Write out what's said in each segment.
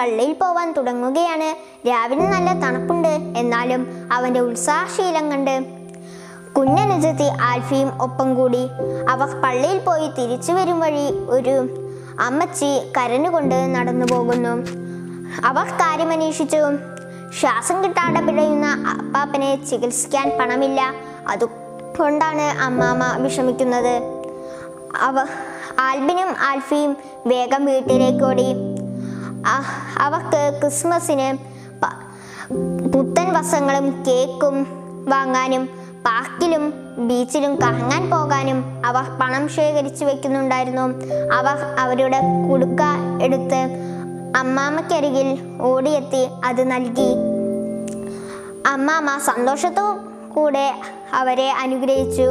പള്ളിയിൽ പോവാൻ തുടങ്ങുകയാണ് രാവിലെ നല്ല തണുപ്പുണ്ട് എന്നാലും അവന്റെ ഉത്സാഹശീലം കണ്ട് കുഞ്ഞനുജത്തി ആൽഫിയും ഒപ്പം കൂടി അവർ പള്ളിയിൽ പോയി തിരിച്ചു വരും വഴി ഒരു അമ്മച്ചി കരഞ്ഞുകൊണ്ട് നടന്നു പോകുന്നു അവർ കാര്യമന്വേഷിച്ചു ശ്വാസം കിട്ടാതെ പിഴയുന്ന അപ്പാപ്പനെ ചികിത്സിക്കാൻ പണമില്ല അതുകൊണ്ടാണ് അമ്മാമ്മ വിഷമിക്കുന്നത് അവ ആൽബിനും ആൽഫിയും വേഗം വീട്ടിലേക്ക് ഓടി അ- അവർക്ക് ക്രിസ്മസിന് പ- പുത്തൻ വസ്ത്രങ്ങളും കേക്കും വാങ്ങാനും പാർക്കിലും ബീച്ചിലും കറങ്ങാൻ പോകാനും അവർ പണം ശേഖരിച്ചു വെക്കുന്നുണ്ടായിരുന്നു അവർ അവരുടെ കുടുക്ക എടുത്ത് അമ്മാമ്മയ്ക്കരികിൽ ഓടിയെത്തി അത് നൽകി അമ്മാമ്മ സന്തോഷത്തോ കൂടെ അവരെ അനുഗ്രഹിച്ചു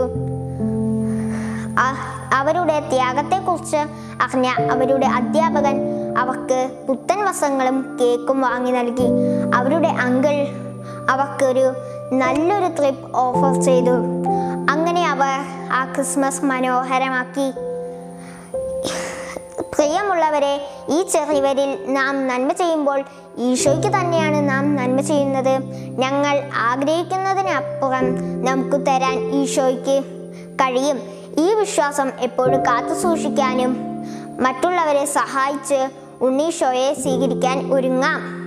അ- അവരുടെ ത്യാഗത്തെക്കുറിച്ച് അറിഞ്ഞ അവരുടെ അധ്യാപകൻ അവർക്ക് പുത്തൻ വസ്ത്രങ്ങളും കേക്കും വാങ്ങി നൽകി അവരുടെ അങ്കിൾ അവർക്കൊരു നല്ലൊരു ട്രിപ്പ് ഓഫർ ചെയ്തു അങ്ങനെ അവർ ആ ക്രിസ്മസ് മനോഹരമാക്കി പ്രിയമുള്ളവരെ ഈ ചെറിയവരിൽ നാം നന്മ ചെയ്യുമ്പോൾ ഈശോയ്ക്ക് തന്നെയാണ് നാം നന്മ ചെയ്യുന്നത് ഞങ്ങൾ ആഗ്രഹിക്കുന്നതിനപ്പുറം നമുക്ക് തരാൻ ഈശോയ്ക്ക് കഴിയും ഈ വിശ്വാസം എപ്പോഴും കാത്തു സൂക്ഷിക്കാനും മറ്റുള്ളവരെ സഹായിച്ച് ഉണ്ണീശോയെ സ്വീകരിക്കാൻ ഒരുങ്ങാം